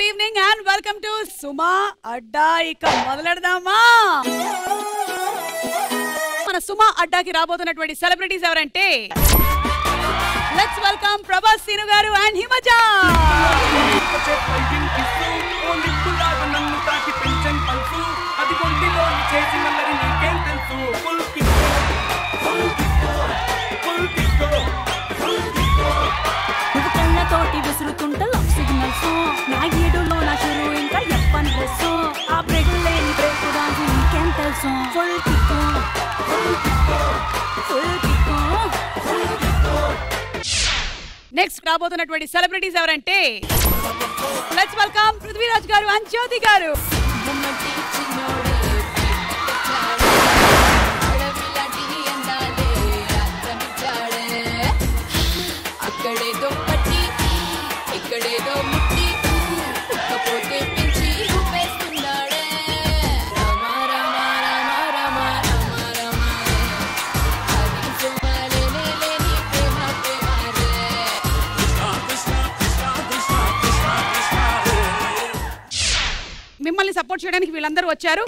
Evening and welcome to Suma Adda ఇక మొదలెడదామా మన సుమా అడ్డాకి రాబోతున్నటువంటి సెలబ్రిటీస్ ఎవరంటే let's welcome Prabhas Seenu garu and Himaja నన్ను తాకి పెంచని పల్సు అది కొంటిలో చేసి మల్లరి నీకేం తెలుసు ఫుల్ ఫుల్ నువ్వు కళ్ళతోటి విసురుతుంటే లవ్ సిగ్నల్స్ నా గీడులో నా షురు ఇంకా ఎప్పని డ్రెస్ ఆ బ్రేక్ లేని బ్రేక్ డాన్స్ నీకేం తెలుసు full kick full kick next రాబోతున్నటువంటి సెలబ్రిటీస్ ఎవరంటే let's welcome Prithviraj garu and జ్యోతి గారు అక్కడేదో పట్టి ఇక్కడేదో ముట్టి ఉక్కపోతే పెంచి ఊపేస్తున్నాడే రామ రామ రామ రామ రామ రామ అది సుమారే లేని ప్రేమ ప్రేమారే మిమ్మల్ని సపోర్ట్ చేయడానికి వీళ్ళందరూ వచ్చారు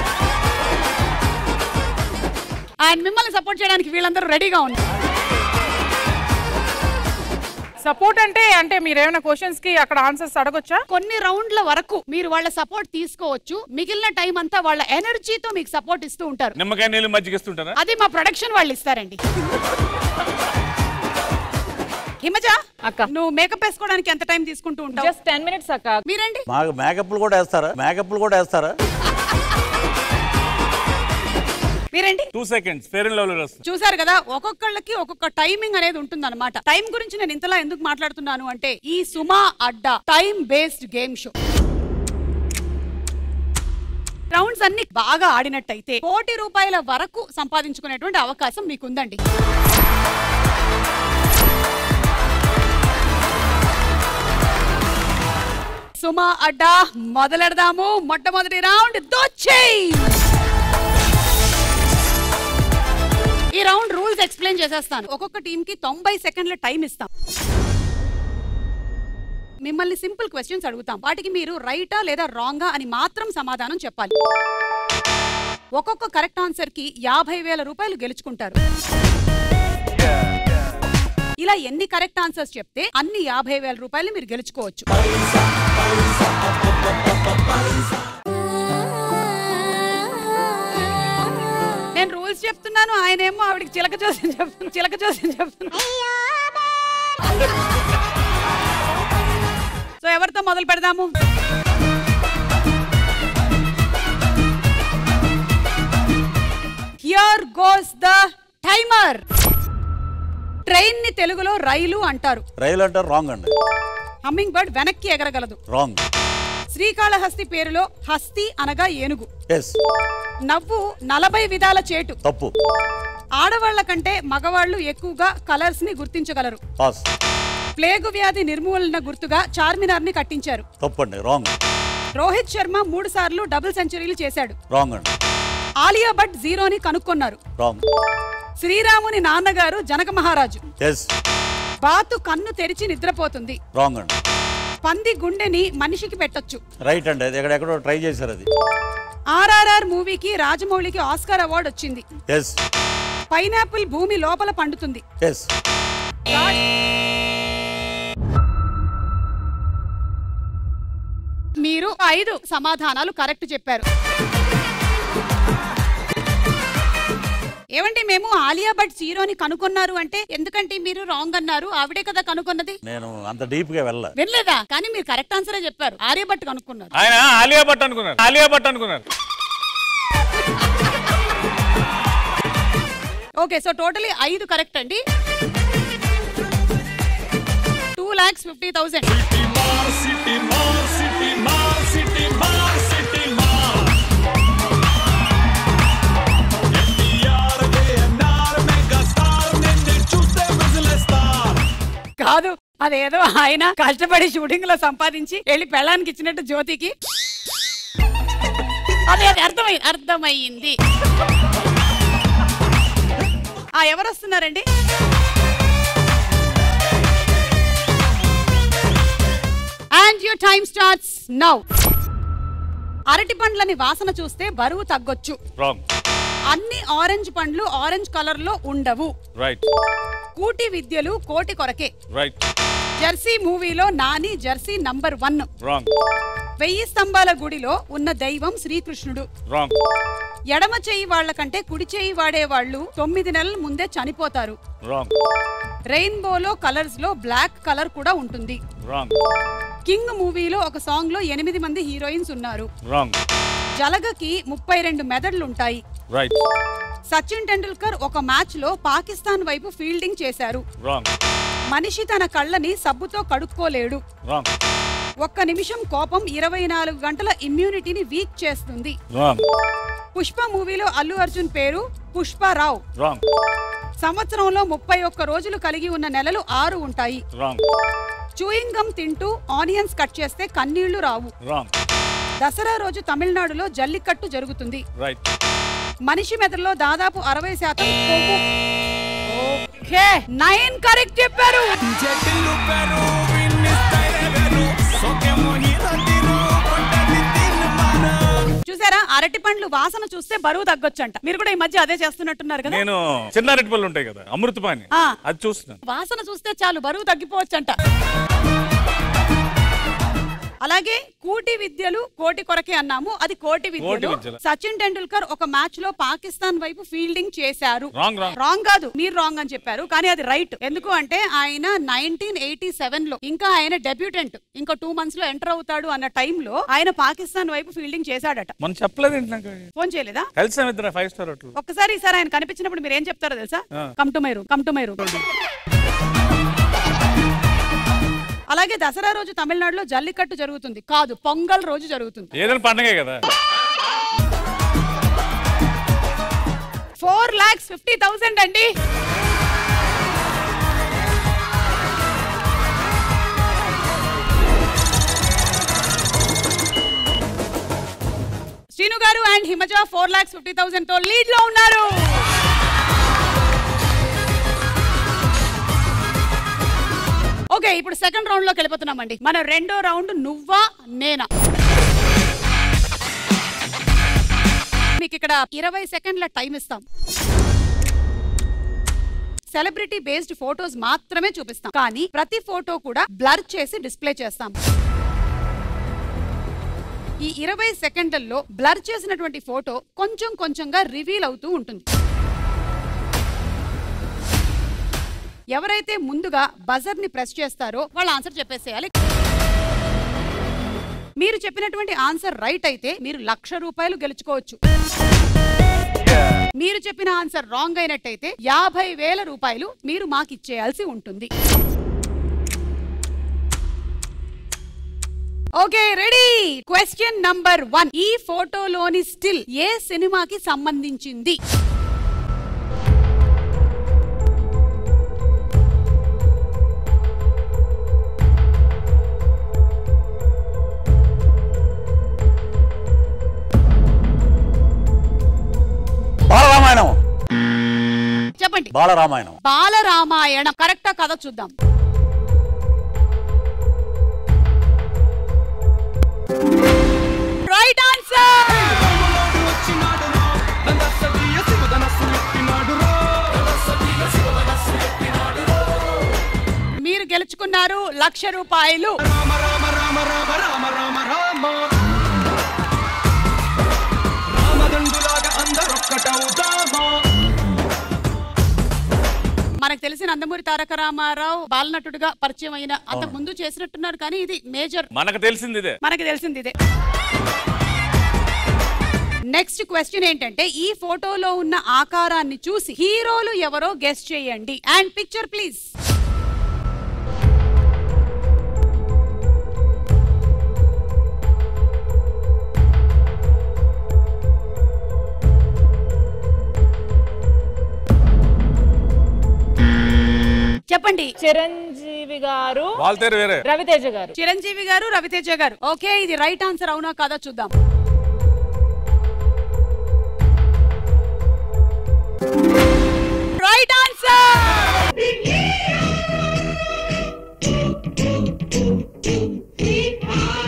అండ్ మిమ్మల్ని సపోర్ట్ చేయడానికి వీళ్ళందరూ రెడీగా ఉన్నారు సపోర్ట్ అంటే అంటే మీరు ఏమైనా క్వశ్చన్స్ కి అక్కడ ఆన్సర్స్ అడగొచ్చా కొన్ని రౌండ్ల వరకు మీరు వాళ్ళ సపోర్ట్ తీసుకోవచ్చు మిగిలిన టైం అంతా వాళ్ళ ఎనర్జీతో మీకు సపోర్ట్ ఇస్తూ ఉంటారు నిమ్మకాయ నీళ్ళు మజ్జిగిస్తుంటారా అది మా ప్రొడక్షన్ వాళ్ళు ఇస్తారండి హిమజ అక్క. నువ్వు మేకప్ వేసుకోవడానికి ఎంత టైం తీసుకుంటూ ఉంటావు జస్ట్ టెన్ మినిట్స్ అక్క మీరండి మాకు మేకప్లు కూడా వేస్తారా మేకప్లు కూడా వేస్తారా మీరండి two seconds fair and lovely వస్తుంది చూసారు కదా ఒక్కొక్కళ్ళకి ఒక్కొక్క టైమింగ్ అనేది ఉంటుందన్నమాట టైం గురించి నేను ఇంతలా ఎందుకు మాట్లాడుతున్నాను అంటే ఈ Suma Adda time based game show rounds అన్ని బాగా ఆడినట్టయితే కోటి రూపాయల వరకు సంపాదించుకునేటువంటి అవకాశం మీకుందండి సుమా అడ్డా మొదలెడదాము మొట్టమొదటి రౌండ్ దోచేయి ఈ రౌండ్ రూల్స్ ఎక్స్ప్లెయిన్ చేసేస్తాను ఒక్కొక్క టీం కి తొంభై సెకండ్ల టైం ఇస్తాం మిమ్మల్ని సింపుల్ క్వశ్చన్స్ అడుగుతాం వాటికి మీరు రైటా లేదా రాంగా అని మాత్రం సమాధానం చెప్పాలి ఒక్కొక్క కరెక్ట్ ఆన్సర్ కి యాభై వేల రూపాయలు గెలుచుకుంటారు ఇలా ఎన్ని కరెక్ట్ ఆన్సర్స్ చెప్తే అన్ని యాభై వేల రూపాయలు మీరు గెలుచుకోవచ్చు నేను రూల్స్ చెప్తున్నాను ఆయన ఏమో ఆవిడకి చిలక చూసి చెప్తున్నా చిలక చూసి చెప్తున్నా సో ఎవరితో మొదలు పెడదాము here goes the timer train ని తెలుగులో రైలు అంటారు రైలు అంటారు రాంగ్ అండి హమ్మింగ్ బర్డ్ వెనక్కి ఎగరగలదు రాంగ్ శ్రీకాళహస్తి పేరులో హస్తి అనగా ఏనుగు ఎస్ నవ్వు నలభై విధాల చేటు తప్పు ఆడవాళ్ల కంటే మగవాళ్లు ఎక్కువగా కలర్స్ ని గుర్తించగలరు పాస్ ప్లేగు వ్యాధి నిర్మూలన గుర్తుగా చార్మినార్ ని కట్టించారు తప్పు అండి రాంగ్ రోహిత్ శర్మ మూడు సార్లు డబుల్ సెంచరీలు చేశాడు రాంగ్ అండి ఆలియా భట్ జీరోని కనుక్కొన్నారు రాంగ్ శ్రీరాముని నాన్నగారు జనక మహారాజు ఎస్ బాతు కన్ను తెరిచి నిద్రపోతుంది రాంగ్ అండి పంది గుండెని మనిషికి పెట్టొచ్చు రైట్ అండి అది ఎక్కడెక్కడో ట్రై చేశారు అది ఆర్ఆర్ఆర్ మూవీకి రాజమౌళికి ఆస్కార్ అవార్డు వచ్చింది ఎస్ పైనాపిల్ భూమి లోపల పండుతుంది ఎస్ మీరు ఐదు సమాధానాలు కరెక్ట్ చెప్పారు ఏమండి మేము ఆలియా భట్ జీరోని కనుక్కున్నారు అంటే ఎందుకంటే మీరు రాంగ్ అన్నారు ఆవిడే కదా కనుక్కున్నది నేను అంత డీప్ గా వెళ్ళ వినలేదా కానీ మీరు కరెక్ట్ ఆన్సరే చెప్పారు ఆర్యభట్ కనుక్కున్నారు ఆయన ఆలియా భట్ అనుకున్నారు ఆలియా భట్ అనుకున్నారు ఓకే సో టోటలీ ఐదు కరెక్ట్ అండి టూ లాక్స్ ఫిఫ్టీ థౌసండ్ కాదు అదేదో ఆయన కష్టపడి షూటింగ్ లో సంపాదించి వెళ్ళి పెళ్ళానికి ఇచ్చినట్టు జ్యోతికి అదే అది అర్థమైంది అర్థమయ్యింది ఆ ఎవరు వస్తున్నారండి and your time starts now అరటి పండ్లని వాసన చూస్తే బరువు తగ్గొచ్చు రాంగ్ అన్ని ఆరెంజ్ పండ్లు ఆరెంజ్ కలర్ లో ఉండవు రైట్ కూటి విద్యలు కోటి కొరకే రైట్ జెర్సీ మూవీలో Nani jersey number one wrong వెయ్యి స్తంభాల గుడిలో ఉన్న దైవం శ్రీకృష్ణుడు రాంగ్ ఎడమ చెయ్యి వాళ్ళ కంటే కుడి చెయ్యి వాడే వాళ్ళు తొమ్మిది నెలల ముందే చనిపోతారు రాంగ్ రెయిన్బోలో కలర్స్ లో బ్లాక్ కలర్ కూడా ఉంటుంది రాంగ్ కింగ్ మూవీలో ఒక సాంగ్ లో ఎనిమిది మంది హీరోయిన్స్ ఉన్నారు రాంగ్ జలగకి ముప్పై రెండు మెదడులుంటాయి రైట్ సచిన్ టెండూల్కర్ ఒక మ్యాచ్ లో పాకిస్తాన్ వైపు ఫీల్డింగ్ చేశారు రాంగ్ మనిషి తన కళ్ళని సబ్బుతో కడుక్కోలేడు రాంగ్ ఒక్క నిమిషం కోపం ఇరవై నాలుగు గంటల ఇమ్యూనిటీని వీక్ చేస్తుంది రాంగ్ పుష్ప మూవీలో అల్లు అర్జున్ పేరు పుష్పరావు రాంగ్ సంవత్సరంలో ముప్పై ఒక్క రోజులు కలిగి ఉన్న నెలలు ఆరు ఉంటాయి రాంగ్ చూయింగ్ గమ్ తింటూ ఆనియన్స్ కట్ చేస్తే కన్నీళ్లు రావు రాంగ్ దసరా రోజు తమిళనాడులో జల్లికట్టు జరుగుతుంది రైట్ మనిషి మెదడులో దాదాపు అరవై శాతం కొవ్వు ఓకే నైన్ కరెక్ట్ చెప్పారు జటిలు పెరు విన్ని స్టైల్ వెరు సోకేమో హీరందిరు కొంటది తిన్మాన చూసారా అరటి పండ్లు వాసన చూస్తే బరువు తగ్గొచ్చంట మీరు కూడా ఈ మధ్య అదే చేస్తున్నట్టున్నారు కదా నేను చిన్నారెడ్డి పళ్ళు ఉంటాయి కదా అమృతపాణి ఆ. అది చూస్తున్నాను వాసన చూస్తే చాలు బరువు తగ్గిపోవచ్చంట అలాగే కూటి విద్యలు కోటి కొరకే అన్నాము అది కోటి విద్యలు విద్యలు. సచిన్ టెండూల్కర్ ఒక మ్యాచ్ లో పాకిస్తాన్ వైపు ఫీల్డింగ్ చేశారు రాంగ్ రాంగ్ రాంగ్ కాదు మీరు రాంగ్ అని చెప్పారు కానీ అది రైట్ ఎందుకు అంటే ఆయన నైన్టీన్ ఎయిటీ సెవెన్ లో ఇంకా ఆయన డెబ్యూటెంట్ ఇంకా టూ మంత్స్ లో ఎంటర్ అవుతాడు అన్న టైంలో ఆయన పాకిస్తాన్ వైపు ఫీల్డింగ్ చేశాడట మనం చెప్పలేదు ఏంటి నాకు ఫోన్ చేయలేదా కలిసాం ఇద్దరు ఫైవ్ స్టార్ హోటల్ ఒక్కసారి ఈసారి ఆయన కనిపించినప్పుడు మీరు ఏం చెప్తారో తెలుసా ఆ. Come to my room come to my room అలాగే దసరా రోజు తమిళనాడులో జల్లికట్టు జరుగుతుంది కాదు పొంగల్ రోజు జరుగుతుంది ఏదైనా పండగే కదా ఫోర్ లాక్స్ ఫిఫ్టీ థౌసండ్ అండి Srinu garu and Himaja four lakhs fifty thousand తో లీడ్ లో ఉన్నారు ఓకే ఇప్పుడు సెకండ్ రౌండ్ లోకి వెళ్ళిపోతున్నామండి మన రెండో రౌండ్ నువ్వా నేనా మీకు ఇక్కడ ఇరవై సెకండ్ల టైం ఇస్తాం సెలబ్రిటీ బేస్డ్ ఫోటోస్ మాత్రమే చూపిస్తాం కానీ ప్రతి ఫోటో కూడా బ్లర్ చేసి డిస్ప్లే చేస్తాం ఈ ఇరవై సెకండ్లలో బ్లర్ చేసినటువంటి ఫోటో కొంచెం కొంచెంగా రివీల్ అవుతూ ఉంటుంది ఎవరైతే ముందుగా బజర్ ని ప్రెస్ చేస్తారో వాళ్ళ ఆన్సర్ చెప్పేసేయాలి మీరు చెప్పినటువంటి ఆన్సర్ రైట్ అయితే మీరు లక్ష రూపాయలు గెలుచుకోవచ్చు మీరు చెప్పిన ఆన్సర్ రాంగ్ అయినట్టయితే యాభై వేల రూపాయలు మీరు మాకు ఇచ్చేయాల్సి ఉంటుంది okay ready question number one ఈ ఫోటోలోని స్టిల్ ఏ సినిమాకి సంబంధించింది బాలరామాయణం చెప్పండి బాలరామాయణం బాలరామాయణం కరెక్టా కథ చూద్దాం రైట్ ఆన్సర్ వచ్చినాడు రో దందసదీయ శివధనస్సు ఎత్తినాడు రో మీరు గెలుచుకున్నారు లక్ష రూపాయలు రామ రామ రామ రామ రామ రామ రామ రామదండులాగా అందరొక్కటవుదామా మనకు తెలిసిన నందమూరి తారక రామారావు బాలనటుడుగా పరిచయం అయిన అంతకు ముందు చేసినట్టున్నారు కానీ ఇది మేజర్ మనకు తెలిసింది ఇదే మనకి తెలిసింది ఇదే నెక్స్ట్ క్వశ్చన్ ఏంటంటే ఈ ఫోటోలో ఉన్న ఆకారాన్ని చూసి హీరోలు ఎవరో గెస్ట్ చేయండి అండ్ పిక్చర్ ప్లీజ్ చెప్పండి చిరంజీవి గారు వాళ్ళతేరు వేరే రవితేజ గారు చిరంజీవి గారు రవితేజ గారు ఓకే ఇది రైట్ ఆన్సర్ అవునా కాదా చూద్దాం రైట్ ఆన్సర్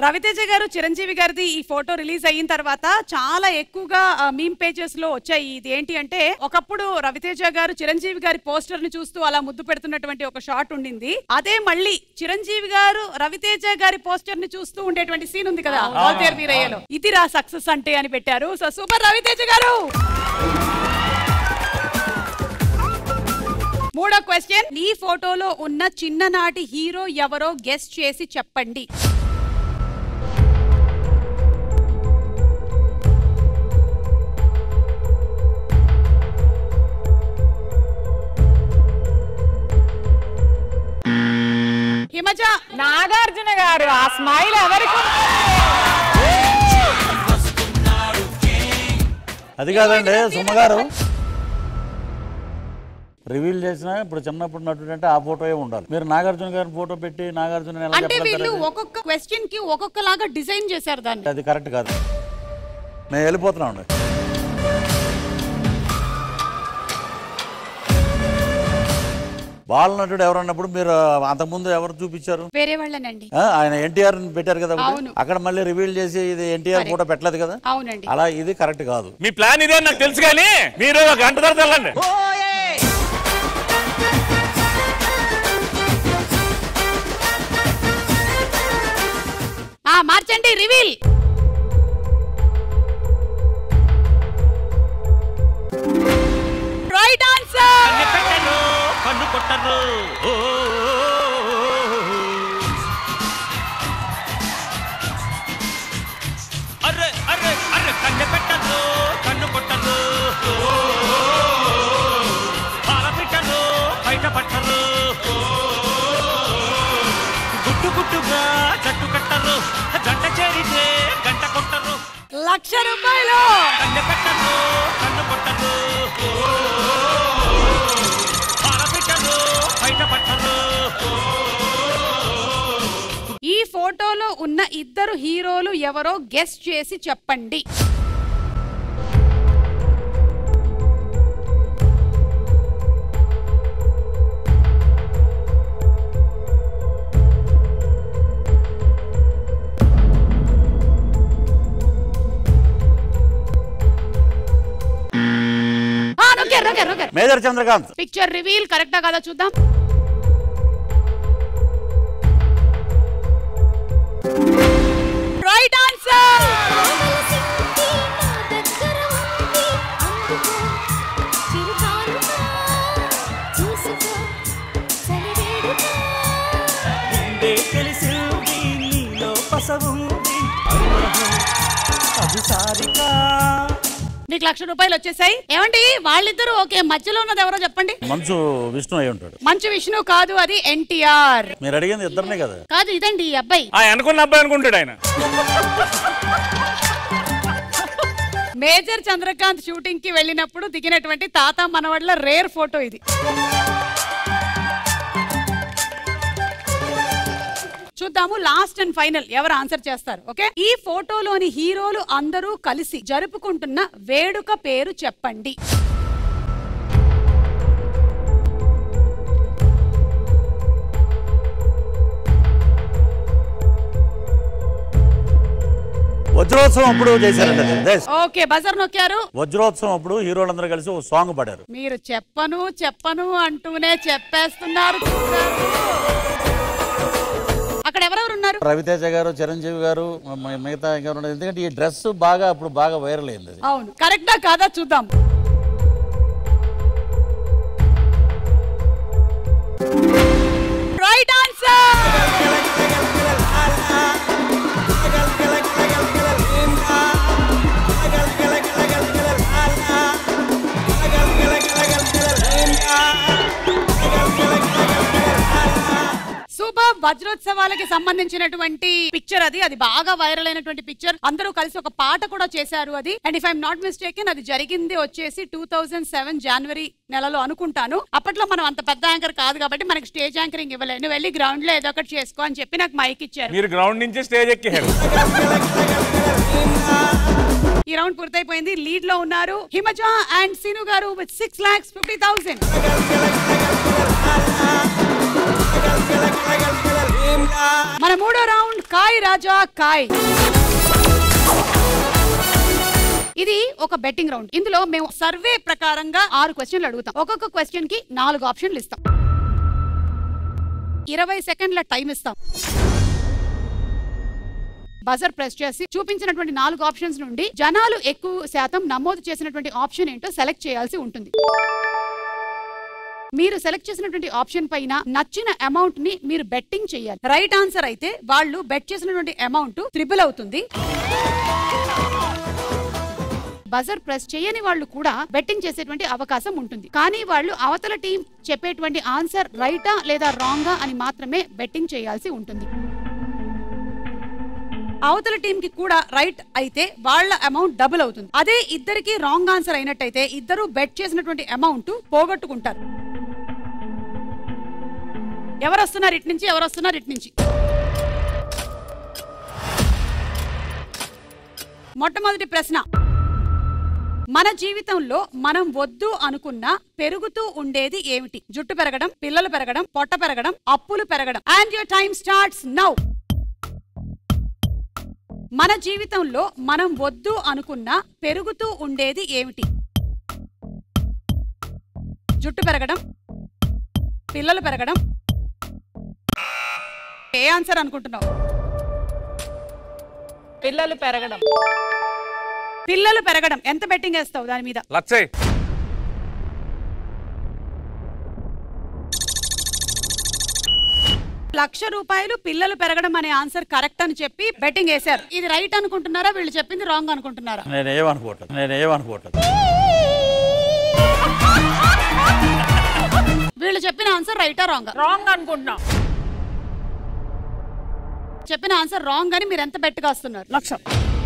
రవితేజ గారు చిరంజీవి గారిది ఈ ఫోటో రిలీజ్ అయిన తర్వాత చాలా ఎక్కువగా మీమ్ పేజెస్ లో వచ్చాయి ఇది ఏంటి అంటే ఒకప్పుడు రవితేజ గారు చిరంజీవి గారి పోస్టర్ ని చూస్తూ అలా ముద్దు పెడుతున్నటువంటి ఒక షాట్ ఉండింది అదే మళ్ళీ చిరంజీవి గారు రవితేజ గారి పోస్టర్ ని చూస్తూ ఉండేటువంటి సీన్ ఉంది కదా వాల్తేరు వీరయ్యలో ఇది రా సక్సెస్ అంటే అని పెట్టారు సో సూపర్ రవితేజ గారు మూడో క్వశ్చన్ ఈ ఫోటోలో ఉన్న చిన్ననాటి హీరో ఎవరో గెస్ట్ చేసి చెప్పండి హిమజ నాగార్జున గారు ఆ స్మైల్ ఎవరికి అది కాదండి సుమ్మగారు రివీల్ చేసిన ఇప్పుడు చిన్నప్పుడు నటుడు అంటే ఆ ఫోటోయే ఉండాలి మీరు నాగార్జున గారి ఫోటో పెట్టి నాగార్జున ఎలా అంటే వీళ్ళు చెప్పగలుగుతారు ఒక్కొక్క క్వశ్చన్ కి ఒక్కొక్కలాగా డిజైన్ చేశారు దాన్ని అది కరెక్ట్ కాదు మేము వెళ్ళిపోతున్నాం అండి బాల నటుడు ఎవరన్నప్పుడు మీరు అంతకుముందు ఎవరు చూపించారు వేరే వాళ్ళనండి ఆ, ఆయన ఎన్టీఆర్ పెట్టారు కదా ఒకటి. అవును. అక్కడ మళ్ళీ రివీల్ చేసి ఇది ఎన్టీఆర్ ఫోటో పెట్టలేదు కదా అవునండి అలా ఇది కరెక్ట్ కాదు మీ ప్లాన్ ఇదే అని నాకు తెలుసు కానీ మీరు ఒక గంట తర్వాత వెళ్ళండి ఆ మార్చండి రివీల్ రైట్ ఆన్సర్ కన్ను కొట్టరు ఓ, అర్రే అర్రే అర్రే కన్ను పెట్టరు కన్ను కొట్టరు ఓ, పాల పిట్టరు బయట పట్టరు ఓ, గుట్టు గుట్టుగా జట్టు కట్టరు జంట చేరితే గంట కొట్టరు లక్ష రూపాయలు కన్ను పెట్టరు కన్ను కొట్టరు పాలపిట్టరు బయట పట్టరు ఈ ఫోటోలో ఉన్న ఇద్దరు హీరోలు ఎవరో గెస్ట్ చేసి చెప్పండి ఆ, నొక్కారు, నొక్కారు, నొక్కారు. మేజర్ చంద్రకాంత్ పిక్చర్ రివీల్ కరెక్టా కదా చూద్దాం రైట్ ఆన్సర్ ముందే తెలిసింది నీలో పసవుంది అది సారికా నీకు లక్ష రూపాయలు వచ్చేసాయి ఏమండి వాళ్ళిద్దరూ ఓకే మధ్యలో ఉన్నది ఎవరో చెప్పండి మంచు విష్ణు అయి ఉంటాడు మంచు విష్ణు కాదు అది ఎన్టీఆర్ మీరు అడిగింది ఇద్దరినే కదా కాదు ఇదండి ఈ అబ్బాయి ఆ అనుకున్న అబ్బాయి అనుకుంటాడు ఆయన మేజర్ చంద్రకాంత్ షూటింగ్ కి వెళ్ళినప్పుడు దిగినటువంటి తాత మనవడ్ల రేర్ ఫోటో ఇది చూద్దాము లాస్ట్ అండ్ ఫైనల్ ఎవరు ఆన్సర్ చేస్తారు ఓకే ఈ ఫోటోలోని హీరోలు అందరూ కలిసి జరుపుకుంటున్న వేడుక పేరు చెప్పండి వజ్రోత్సవం అప్పుడు చేశారండి అది. అదే ఓకే బజర్ నొక్కారు వజ్రోత్సవం అప్పుడు హీరోలందరూ కలిసి ఒక సాంగ్ పాడారు మీరు చెప్పను చెప్పను అంటూనే చెప్పేస్తున్నారు చూశారు. అక్కడ ఎవరెవరు ఉన్నారు రవితేజ గారు చిరంజీవి గారు మ- మిగతా ఎవరు ఉన్నారు. ఎందుకంటే ఈ డ్రెస్ బాగా అప్పుడు బాగా వైరల్ అయింది అది. అవును కరెక్టా కాదా చూద్దాం రైట్ ఆన్సర్ సూపర్ వజ్రోత్సవాలకి సంబంధించినటువంటి పిక్చర్ అది అది బాగా వైరల్ అయినటువంటి పిక్చర్ అందరూ కలిసి ఒక పాట కూడా చేశారు అది and if I'm not mistaken అది జరిగింది వచ్చేసి టూ థౌజండ్ సెవెన్ జనవరి నెలలో అనుకుంటాను అప్పట్లో మనం అంత పెద్ద యాంకర్ కాదు కాబట్టి మనకి స్టేజ్ యాంకరింగ్ ఇవ్వలేదు నువ్వు వెళ్ళి గ్రౌండ్ లో ఏదో ఒకటి చేసుకో అని చెప్పి నాకు మైక్ ఇచ్చారు మీరు గ్రౌండ్ నుంచి స్టేజ్ ఎక్కారు ఈ రౌండ్ పూర్తయిపోయింది లీడ్ లో ఉన్నారు Himaja and Seenu garu with six lakhs fifty thousand మన మూడో రౌండ్ కాయ్ రాజా కాయ్ ఇది ఒక బెట్టింగ్ రౌండ్ ఇందులో మేము సర్వే ప్రకారంగా ఆరు క్వశ్చన్లు అడుగుతాం ఒక్కొక్క క్వశ్చన్ కి నాలుగు ఆప్షన్లు ఇస్తాం ఇరవై సెకండ్ల టైం ఇస్తాం బజర్ ప్రెస్ చేసి చూపించినటువంటి నాలుగు ఆప్షన్స్ నుండి జనాలు ఎక్కువ శాతం నమోదు చేసినటువంటి ఆప్షన్ ఏంటో సెలెక్ట్ చేయాల్సి ఉంటుంది మీరు సెలెక్ట్ చేసినటువంటి ఆప్షన్ పైన నచ్చిన అమౌంట్ ని మీరు బెట్టింగ్ చేయాలి రైట్ ఆన్సర్ అయితే వాళ్ళు బెట్ చేసినటువంటి అమౌంట్ త్రిబుల్ అవుతుంది బజర్ ప్రెస్ చేయని వాళ్ళు కూడా బెట్టింగ్ చేసేటువంటి అవకాశం ఉంటుంది కానీ వాళ్ళు అవతల టీం చెప్పేటువంటి ఆన్సర్ రైటా లేదా రాంగా అని మాత్రమే బెట్టింగ్ చేయాల్సి ఉంటుంది అవతల టీం కి కూడా రైట్ అయితే వాళ్ళ అమౌంట్ డబుల్ అవుతుంది అదే ఇద్దరికి రాంగ్ ఆన్సర్ అయినట్టయితే ఇద్దరు బెట్ చేసినటువంటి అమౌంట్ పోగొట్టుకుంటారు ఎవరు వస్తున్నారు ఇటు నుంచి ఎవరు వస్తున్నారు ఇటు నుంచి మొట్టమొదటి ప్రశ్న మన జీవితంలో మనం వద్దు అనుకున్న పెరుగుతూ ఉండేది ఏమిటి జుట్టు పెరగడం పిల్లలు పెరగడం పొట్ట పెరగడం అప్పులు పెరగడం and your time starts now మన జీవితంలో మనం వద్దు అనుకున్న పెరుగుతూ ఉండేది ఏమిటి జుట్టు పెరగడం పిల్లలు పెరగడం ఏ ఆన్సర్ అనుకుంటున్నావు పిల్లలు పెరగడం పిల్లలు పెరగడం ఎంత బెట్టింగ్ వేస్తావు దాని మీద లచ్చయ్ లక్ష రూపాయలు పిల్లలు పెరగడం అనే ఆన్సర్ కరెక్ట్ అని చెప్పి బెట్టింగ్ వేశారు ఇది రైట్ అనుకుంటున్నారా వీళ్ళు చెప్పింది రాంగ్ అనుకుంటున్నారా నేను ఏమనుకోవట్లేదు నేను ఏమనుకోవట్లేదు వీళ్ళు చెప్పిన ఆన్సర్ రైటా రాంగ్ రాంగ్ అనుకుంటున్నా చెప్పిన ఆన్సర్ రాంగ్ అని మీరు ఎంత బెట్ కాస్తున్నారు లక్ష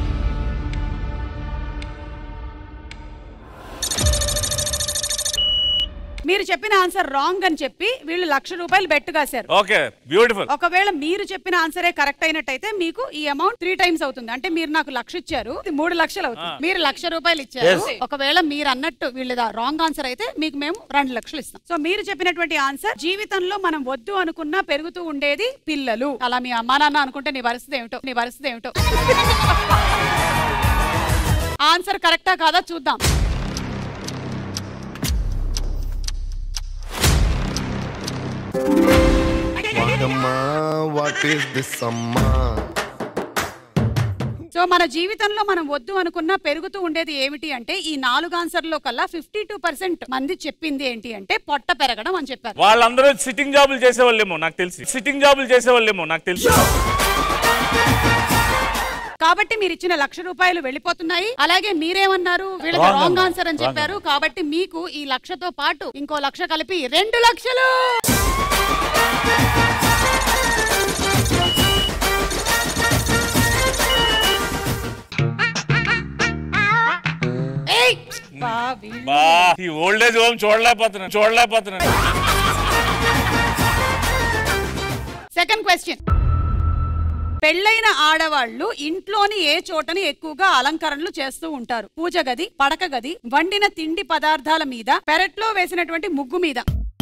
మీరు చెప్పిన ఆన్సర్ రాంగ్ అని చెప్పి వీళ్ళు లక్ష రూపాయలు బెట్ కాశారు ఓకే బ్యూటిఫుల్ ఒకవేళ మీరు చెప్పిన ఆన్సరే కరెక్ట్ అయినట్టయితే మీకు ఈ అమౌంట్ త్రీ టైమ్స్ అవుతుంది అంటే మీరు నాకు లక్ష ఇచ్చారు ఇది మూడు లక్షలు అవుతుంది మీరు లక్ష రూపాయలు ఇచ్చారు Yes. ఒకవేళ మీరు అన్నట్టు వీళ్ళ రాంగ్ ఆన్సర్ అయితే మీకు మేము రెండు లక్షలు ఇస్తాం సో మీరు చెప్పినటువంటి ఆన్సర్ జీవితంలో మనం వద్దు అనుకున్నా పెరుగుతూ ఉండేది పిల్లలు అలా మీ అమ్మా నాన్న అనుకుంటే నీ పరిస్థితి ఏమిటో నీ పరిస్థితి ఏమిటో ఆన్సర్ కరెక్టా కాదా చూద్దాం వాటమ్మా వాట్ ఈస్ దిస్ అమ్మా సో మన జీవితంలో మనం వద్దు అనుకున్నా పెరుగుతూ ఉండేది ఏమిటి అంటే ఈ నాలుగు ఆన్సర్లో కల్లా ఫిఫ్టీ టూ పర్సెంట్ మంది చెప్పింది ఏంటి అంటే పొట్ట పెరగడం అని చెప్పారు వాళ్ళందరూ సిట్టింగ్ జాబులు చేసేవాళ్ళేమో నాకు తెలిసి సిట్టింగ్ జాబులు చేసేవాళ్ళేమో నాకు తెలిసి కాబట్టి మీరు ఇచ్చిన లక్ష రూపాయలు వెళ్ళిపోతున్నాయి అలాగే మీరేమన్నారు వీళ్ళకి Wrong రాంగ్ అమ్మా. ఆన్సర్ అని Wrong చెప్పారు కాబట్టి మీకు ఈ లక్షతో పాటు ఇంకో లక్ష కలిపి రెండు లక్షలు ఏయ్! బా, వీళ్ళు- బా ఈ ఓల్డ్ ఏజ్ హోమ్ చూడలేకపోతున్నాను చూడలేకపోతున్నాను సెకండ్ క్వశ్చన్ పెళ్ళైన ఆడవాళ్ళు ఇంట్లోని ఏ చోటని ఎక్కువగా అలంకరణలు చేస్తూ ఉంటారు పూజ గది పడక గది వండిన తిండి పదార్థాల మీద పెరట్లో వేసినటువంటి ముగ్గు మీద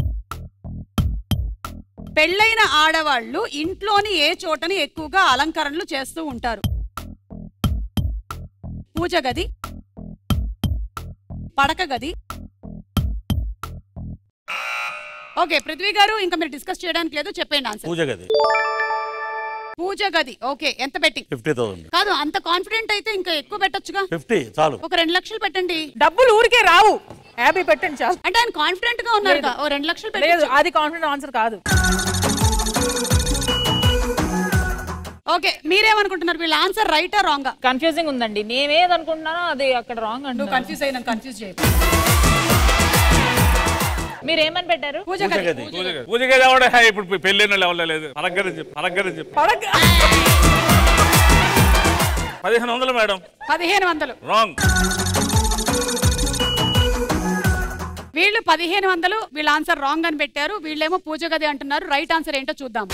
పెళ్ళైన ఆడవాళ్ళు ఇంట్లోని ఏ చోటని ఎక్కువగా అలంకరణలు చేస్తూ ఉంటారు పూజ గది పడక గది ఓకే పృథ్వీ గారు ఇంకా మీరు డిస్కస్ చేయడానికి లేదు చెప్పండి ఆన్సర్ పూజ గది పూజ గది ఓకే ఎంత బెట్టింగ్ ఫిఫ్టీ థౌసండ్ కాదు అంత కాన్ఫిడెంట్ అయితే ఇంకా ఎక్కువ పెట్టొచ్చుగా ఫిఫ్టీ చాలు ఒక రెండు లక్షలు పెట్టండి డబ్బులు ఊరికే రావు యాభై పెట్టండి చాలు అంటే ఆయన కాన్ఫిడెంట్ గా ఉన్నారు కదా. ఓ రెండు లక్షలు లేదు పెట్టచ్చు అది కాన్ఫిడెంట్ ఆన్సర్ కాదు ఓకే మీరేమనుకుంటున్నారు వీళ్ళ ఆన్సర్ రైటా రాంగా కన్ఫ్యూజింగ్ ఉందండి నేనేది అనుకుంటున్నానో అది అక్కడ రాంగ్ నువ్వు అంటున్నాను కన్ఫ్యూజ్ అయినా కన్ఫ్యూజ్ చేయ మీరు ఏమని పెట్టారు పూజ పూజ గది గది పూజ గది. పూజ గది ఎవడ హే, ఇప్పుడు పెళ్ళైన లెవెల్ లేదు అలగ్గరని చెప్పు అలగ్గరని చెప్పు పడక పదిహేను వందలు మేడం పదిహేను వందలు రాంగ్ వీళ్ళు పదిహేను వందలు వీళ్ళ ఆన్సర్ రాంగ్ అని పెట్టారు వీళ్ళేమో పూజ గది అంటున్నారు రైట్ ఆన్సర్ ఏంటో చూద్దాం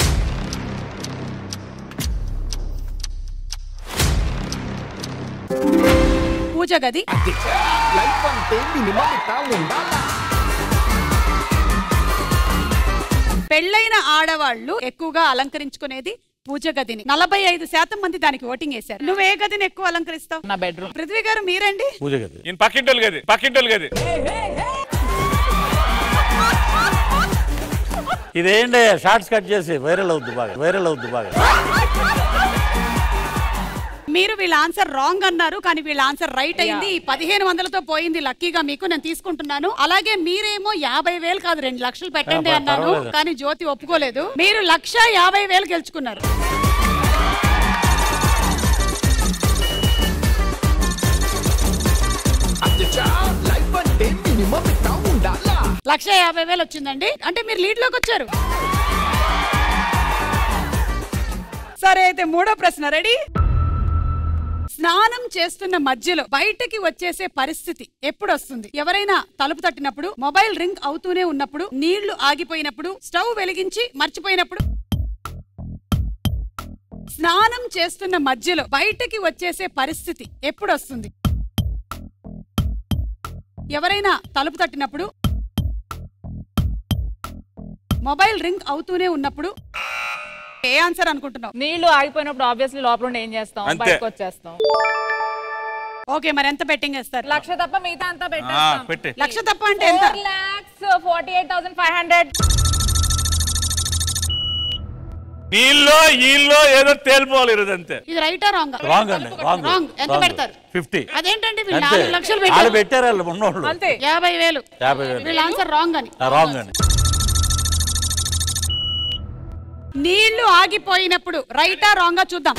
పూజ గది లైఫ్ అంటే మినిమం ఇట్లా ఉండాలా పెళ్ళైన ఆడవాళ్ళు ఎక్కువగా అలంకరించుకునేది పూజ గదిని నలభై ఐదు శాతం మంది దానికి ఓటింగ్ వేశారు నువ్వు ఏ గదిని ఎక్కువ అలంకరిస్తావు నా బెడ్రూమ్ పృథ్వీ గారు మీరండి పూజ గది ఈయన పక్కింటోళ్ళు గది పక్కింటోళ్ళు గది ఇదేంటి షార్ట్స్ కట్ చేసి వైరల్ అవుద్ది బాగా వైరల్ అవుద్ది బాగా మీరు వీళ్ళ ఆన్సర్ రాంగ్ అన్నారు కానీ వీళ్ళ ఆన్సర్ రైట్ అయింది ఈ పదిహేను వందలతో పోయింది లక్కీగా మీకు నేను తీసుకుంటున్నాను అలాగే మీరేమో యాభై వేలు కాదు రెండు లక్షలు పెట్టండి ఆ, అన్నారు పర్వాలేదు. కానీ జ్యోతి ఒప్పుకోలేదు మీరు లక్ష యాభై వేలు గెలుచుకున్నారు లక్ష యాభై వేలు వచ్చిందండి అంటే మీరు లీడ్ లోకి వచ్చారు సరే అయితే మూడో ప్రశ్న రెడీ స్నానం చేస్తున్న మధ్యలో బయటకి వచ్చేసే పరిస్థితి ఎప్పుడు వస్తుంది ఎవరైనా తలుపు తట్టినప్పుడు మొబైల్ రింగ్ అవుతూనే ఉన్నప్పుడు నీళ్లు ఆగిపోయినప్పుడు స్టవ్ వెలిగించి మర్చిపోయినప్పుడు స్నానం చేస్తున్న మధ్యలో బయటకి వచ్చేసే పరిస్థితి ఎప్పుడు వస్తుంది ఎవరైనా తలుపు తట్టినప్పుడు మొబైల్ రింగ్ అవుతూనే ఉన్నప్పుడు ఏ ఆన్సర్ అనుకుంటున్నావు నీళ్లు ఆగిపోయినప్పుడు ఆబ్వియస్లీ లోపల ఉండి ఏం చేస్తాం అంతే. బయటకు వచ్చేస్తాం ఓకే మరి ఎంత బెట్టింగ్ వేస్తారు లక్ష తప్ప మిగతా అంతా ఆ, పెట్టేస్తాం పెట్టే లక్ష తప్ప అంటే ఎంత four lakhs forty eight thousand five hundred నీళ్ళో ఈళ్ళో ఏదో తేలిపోవాలి ఈరోజు అంతే ఇది రైటా రాంగ్ రాంగ్ అండి రాంగ్ రాంగ్ ఎంత పెడతారు ఫిఫ్టీ అదేంటండి వీళ్ళు అంతే నాలుగు లక్షలు వాళ్ళు పెట్టారు పెట్టారు వాళ్ళు ఉన్నోళ్ళు అంతే యాభై వేలు యాభై వేలు వీళ్ళ ఆన్సర్ రాంగ్ అని రాంగ్ అండి నీళ్లు ఆగిపోయినప్పుడు రైటా రాంగా చూద్దాం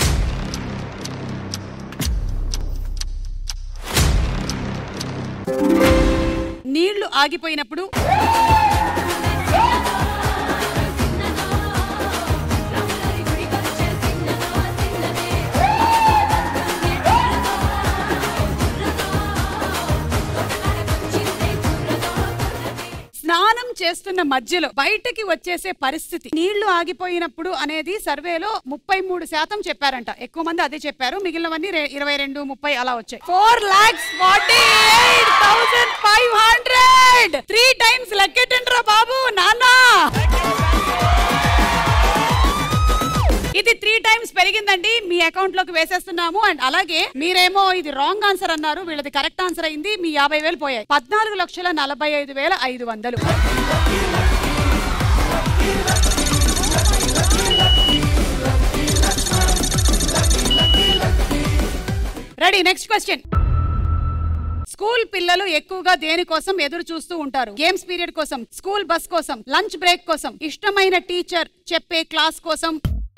నీళ్లు ఆగిపోయినప్పుడు స్నానం చేస్తున్న మధ్యలో బయటకి వచ్చేసే పరిస్థితి నీళ్లు ఆగిపోయినప్పుడు అనేది సర్వేలో ముప్పై మూడు శాతం చెప్పారంట ఎక్కువ మంది అదే చెప్పారు మిగిలినవన్నీ రె- ఇరవై రెండు ముప్పై అలా వచ్చాయి four lakhs forty eight thousand five hundred three times లెక్కెట్టండ్రా బాబు నాన్నా ఇది త్రీ టైమ్స్ పెరిగిందండి మీ అకౌంట్ లోకి వేసేస్తున్నాము అండ్ అలాగే మీరేమో ఇది రాంగ్ ఆన్సర్ అన్నారు వీళ్ళది కరెక్ట్ ఆన్సర్ అయింది మీ యాభై వేలు పోయాయి పద్నాలుగు లక్షల నలభై ఐదు వేల ఐదు వందలు రెడీ నెక్స్ట్ క్వశ్చన్ స్కూల్ పిల్లలు ఎక్కువగా దేనికోసం ఎదురు చూస్తూ ఉంటారు గేమ్స్ పీరియడ్ కోసం స్కూల్ బస్ కోసం లంచ్ బ్రేక్ కోసం ఇష్టమైన టీచర్ చెప్పే క్లాస్ కోసం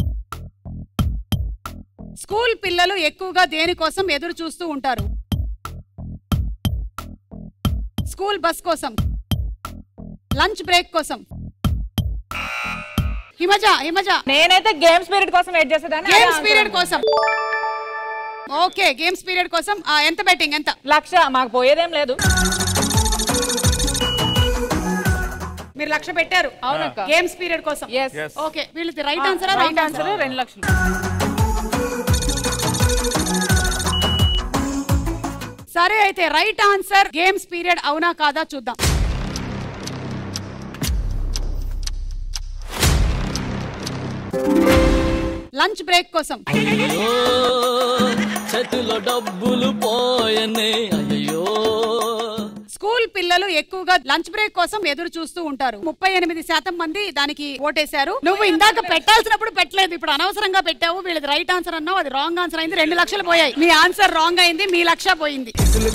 స్కూల్ పిల్లలు ఎక్కువగా దేనికోసం ఎదురు చూస్తూ ఉంటారు స్కూల్ బస్ కోసం లంచ్ బ్రేక్ కోసం హిమజ హిమజ నేనైతే గేమ్స్ పీరియడ్ కోసం వెయిట్ చేసేదాన్ని అదే గేమ్స్ answer పీరియడ్ అనుకో. కోసం ఓకే గేమ్స్ పీరియడ్ కోసం ఆ, ఎంత బెట్టింగ్ ఎంత లక్ష మాకు పోయేదేం లేదు మీరు లక్ష పెట్టారు అవునక్క గేమ్స్ పీరియడ్ కోసం ఎస్ Yes. ఓకే వీళ్ళది రైట్ ఆన్సర్ రైట్ ఆన్సర్ రెండు లక్షలు సరే అయితే రైట్ ఆన్సర్ గేమ్స్ పీరియడ్ అవునా కాదా చూద్దాం లంచ్ బ్రేక్ కోసం చేతిలో డబ్బులు పోయనే అయ్యో స్కూల్ పిల్లలు ఎక్కువగా లంచ్ బ్రేక్ కోసం ఎదురు చూస్తూ ఉంటారు ముప్పై ఎనిమిది శాతం మంది దానికి ఓటేశారు నువ్వు ఇందాక పెట్టాల్సినప్పుడు పెట్టలేదు ఇప్పుడు అనవసరంగా పెట్టావు వీళ్ళది రైట్ ఆన్సర్ అన్నావు అది రాంగ్ ఆన్సర్ అయింది రెండు లక్షలు పోయాయి మీ ఆన్సర్ రాంగ్ అయింది మీ లక్ష పోయింది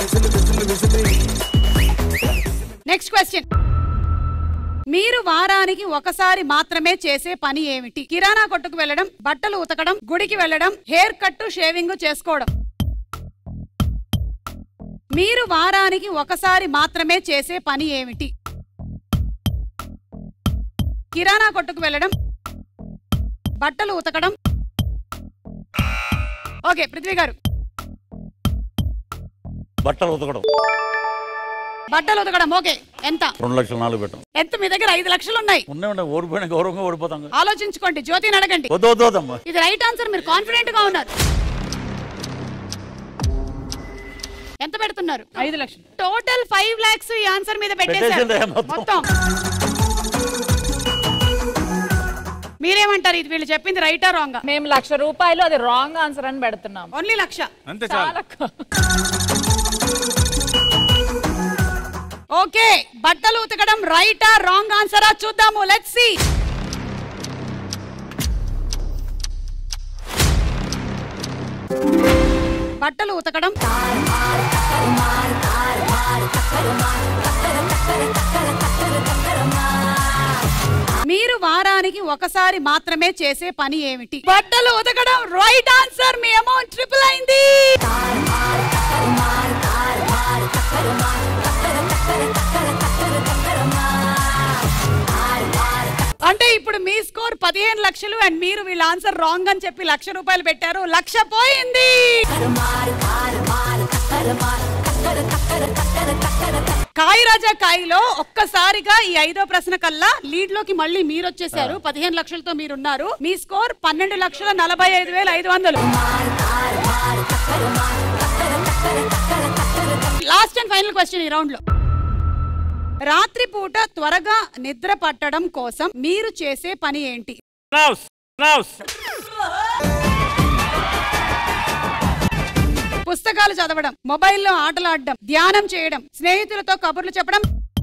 నెక్స్ట్ క్వశ్చన్ మీరు వారానికి ఒకసారి మాత్రమే చేసే పని ఏమిటి కిరాణా కొట్టుకు వెళ్ళడం బట్టలు ఉతకడం గుడికి వెళ్ళడం హెయిర్ కట్ షేవింగ్ చేసుకోవడం మీరు వారానికి ఒకసారి మాత్రమే చేసే పని ఏమిటి కిరాణా కొట్టుకు వెళ్ళడం బట్టలు ఉతకడం ఓకే పృథ్వీ గారు బట్టలు ఉతకడం బట్టలు ఉతకడం ఓకే ఎంత రెండు లక్షలు నాలుగు పెట్టం ఎంత మీ దగ్గర ఐదు లక్షలు ఉన్నాయి ఉన్నాయి ఉన్నాయి ఓడిపోయిన గౌరవంగా ఓడిపోతాం కదా. ఆలోచించుకోండి జ్యోతిని అడగండి వద్దు వద్దు వద్దమ్మా ఇది రైట్ ఆన్సర్ మీరు కాన్ఫిడెంట్ గా ఉన్నారు ఎంత పెడుతున్నారు ఐదు లక్షలు టోటల్ ఫైవ్ లాక్స్ ఈ ఆన్సర్ మీద పెట్టేశారు పెట్టేసిందే మొత్తం. మొత్తం మీరేమంటారు ఇది వీళ్ళు చెప్పింది రైటా రాంగా మేము లక్ష రూపాయలు అది రాంగ్ ఆన్సర్ అని పెడుతున్నాం ఓన్లీ లక్ష అంతే చాలు చాలా ఓకే బట్టలు ఉతకడం రైటా రాంగ్ ఆన్సరా చూద్దాము లెట్స్ సి బట్టలు ఉతకడం మీరు వారానికి ఒకసారి మాత్రమే చేసే పని ఏమిటి బట్టలు ఉతకడం రైట్ ఆన్సర్ మీ అమౌంట్ ట్రిపుల్ అయింది అంటే ఇప్పుడు మీ స్కోర్ పదిహేను లక్షలు అండ్ మీరు వీళ్ళ ఆన్సర్ రాంగ్ అని చెప్పి లక్ష రూపాయలు పెట్టారు లక్ష పోయింది కాయి రాజా కాయిలో ఒక్కసారిగా ఈ ఐదో ప్రశ్న కల్లా లీడ్ లోకి మళ్ళీ మీరు వచ్చేసారు పదిహేను లక్షలతో మీరున్నారు మీ స్కోర్ పన్నెండు లక్షల నలభై ఐదు వేల ఐదు వందలు లాస్ట్ అండ్ ఫైనల్ క్వశ్చన్ ఈ రౌండ్ లో రాత్రిపూట త్వరగా నిద్ర పట్టడం కోసం మీరు చేసే పని ఏంటి నౌస్ నౌస్ పుస్తకాలు చదవడం మొబైల్లో ఆటలు ఆడడం ధ్యానం చేయడం స్నేహితులతో కబుర్లు చెప్పడం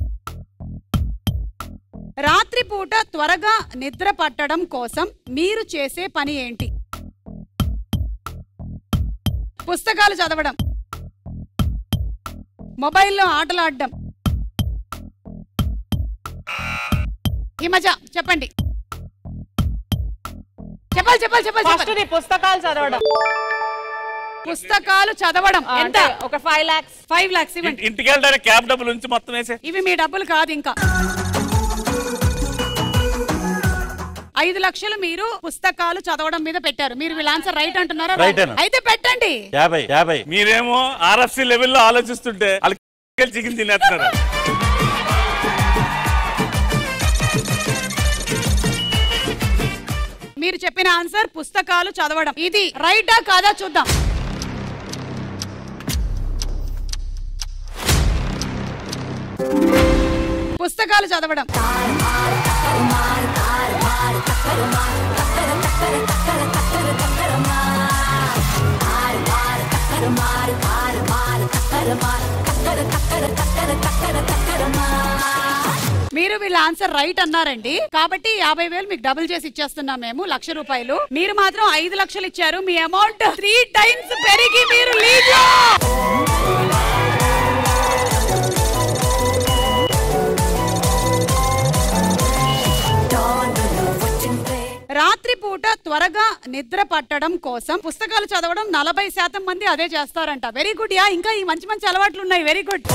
రాత్రిపూట త్వరగా నిద్ర పట్టడం కోసం మీరు చేసే పని ఏంటి పుస్తకాలు చదవడం మొబైల్లో ఆటలు ఆడడం హిమజ చెప్పండి చెప్పాలి చెప్పాలి చెప్పాలి ఫస్ట్ చెప్పాలి. పుస్తకాలు చదవడం పుస్తకాలు చదవడం ఎంత అంటే ఒక ఫైవ్ లాక్స్ ఫైవ్ లాక్స్ ఇవ్వండి ఇంటికి వెళ్ళడానికి క్యాబ్ డబ్బులు ఉంచి మొత్తం వేసే ఇవి మీ డబ్బులు కాదు ఇంకా ఐదు లక్షలు మీరు పుస్తకాలు చదవడం మీద పెట్టారు మీరు వీళ్ళ ఆన్సర్ రైట్ అంటున్నారా Right అన్న. అయితే పెట్టండి యాభై యాభై మీరేమో ఆర్ఎఫ్సి లెవెల్లో ఆలోచిస్తుంటే వాళ్ళు చికెన్ తినేస్తున్నారు మీరు చెప్పిన ఆన్సర్ పుస్తకాలు చదవడం ఇది రైటా కాదా చూద్దాం పుస్తకాలు చదవడం మీరు వీళ్ళ ఆన్సర్ రైట్ అన్నారండి కాబట్టి యాభై వేలు మీకు డబుల్ చేసి ఇచ్చేస్తున్నాం మేము లక్ష రూపాయలు మీరు మాత్రం ఐదు లక్షలు ఇచ్చారు మీ అమౌంట్ త్రీ టైమ్స్ పెరిగి మీరు లీడ్ లో రాత్రిపూట త్వరగా నిద్ర పట్టడం కోసం పుస్తకాలు చదవడం నలభై శాతం మంది అదే చేస్తారంట వెరీ గుడ్ యా ఇంకా ఈ మంచి మంచి అలవాట్లు ఉన్నాయి వెరీ గుడ్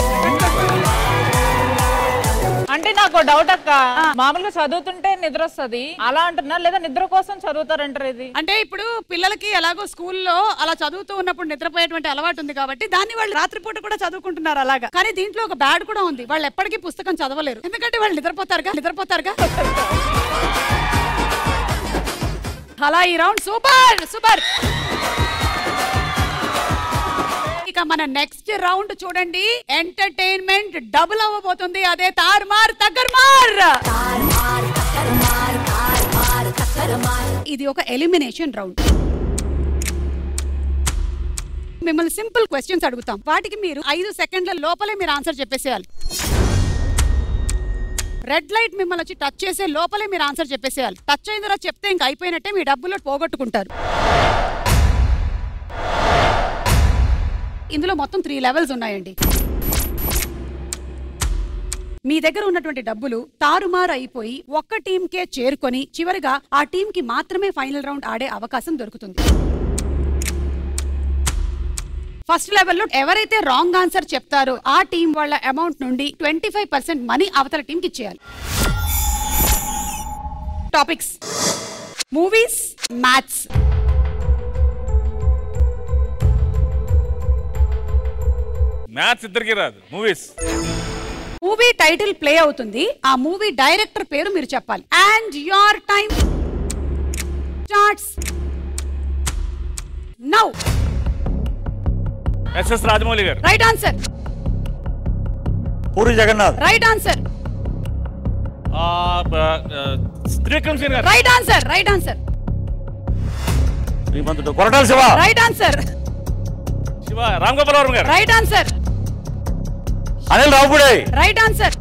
అంటే నాకు డౌట్ అక్క మామూలుగా చదువుతుంటే నిద్ర వస్తుంది అలా అంటున్నారు లేదా నిద్ర కోసం చదువుతారంటారు ఇది అంటే ఇప్పుడు పిల్లలకి ఎలాగో స్కూల్లో అలా చదువుతూ ఉన్నప్పుడు నిద్రపోయేటువంటి అలవాటు ఉంది కాబట్టి దాన్ని వాళ్ళు రాత్రిపూట కూడా చదువుకుంటున్నారు అలాగా కానీ దీంట్లో ఒక బ్యాడ్ కూడా ఉంది వాళ్ళు ఎప్పటికీ పుస్తకం చదవలేరు ఎందుకంటే వాళ్ళు నిద్రపోతారుగా నిద్రపోతారుగా అలా ఈ రౌండ్ సూపర్ సూపర్ ఇక మన నెక్స్ట్ రౌండ్ చూడండి ఎంటర్టైన్మెంట్ డబుల్ అవ్వబోతుంది అదే తార్మార్ తగ్గర్మార్ ఇది ఒక ఎలిమినేషన్ రౌండ్ మిమ్మల్ని సింపుల్ క్వశ్చన్స్ అడుగుతాం వాటికి మీరు ఐదు సెకండ్ల లోపలే మీరు ఆన్సర్ చెప్పేసేయాలి రెడ్ లైట్ మిమ్మల్ని వచ్చి టచ్ చేసే లోపలే మీరు ఆన్సర్ చెప్పేసేయాలి టచ్ అయిన తర్వాత చెప్తే ఇంక అయిపోయినట్టే మీ డబ్బులు పోగొట్టుకుంటారు ఇందులో మొత్తం త్రీ లెవెల్స్ ఉన్నాయండి మీ దగ్గర ఉన్నటువంటి డబ్బులు తారుమారు అయిపోయి ఒక్క టీంకే చేరుకొని చివరిగా ఆ టీంకి మాత్రమే ఫైనల్ రౌండ్ ఆడే అవకాశం దొరుకుతుంది ఫస్ట్ లెవెల్లో ఎవరైతే రాంగ్ ఆన్సర్ చెప్తారో ఆ టీం వాళ్ళ అమౌంట్ నుండి ట్వంటీ ఫైవ్ పర్సెంట్ మనీ అవతల టీంకి ఇచ్చేయాలి టాపిక్స్ మూవీస్ మ్యాథ్స్ మ్యాథ్స్ ఇద్దరికి రాదు మూవీస్ మూవీ టైటిల్ ప్లే అవుతుంది ఆ మూవీ డైరెక్టర్ పేరు మీరు చెప్పాలి and your time starts now SS Rajamouli garu right answer Puri Jagannath right answer ఆ, బ- ఆ, Trivikram Singh garu right answer right answer Srimanthudu Koratala Siva right answer Siva Ram Gopal Varma garu right answer Anil Ravipudi right answer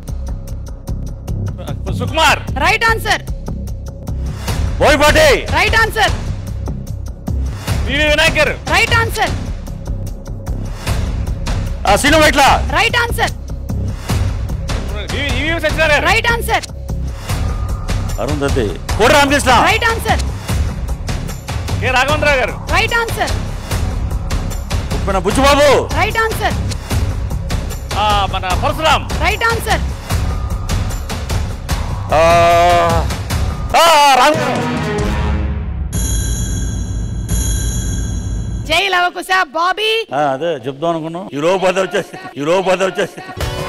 Sukumar right answer Boyapati right answer VV Vinayak garu right answer ఆ, Seenu Vaitla right answer VV VV Satyanarayana garu right answer Arundhati Kodi Ramakrishna right answer K Raghavendra Rao garu right answer Uppena Buchi Babu right answer ఆ, మన Parashuram right answer ఆ, ఆ, రామ్ జై లవకుశ బాబీ ఆ, అదే చెప్దాం అనుకున్నాం ఈ లోపు పది వచ్చేసి ఈ లోపు పది వచ్చేసి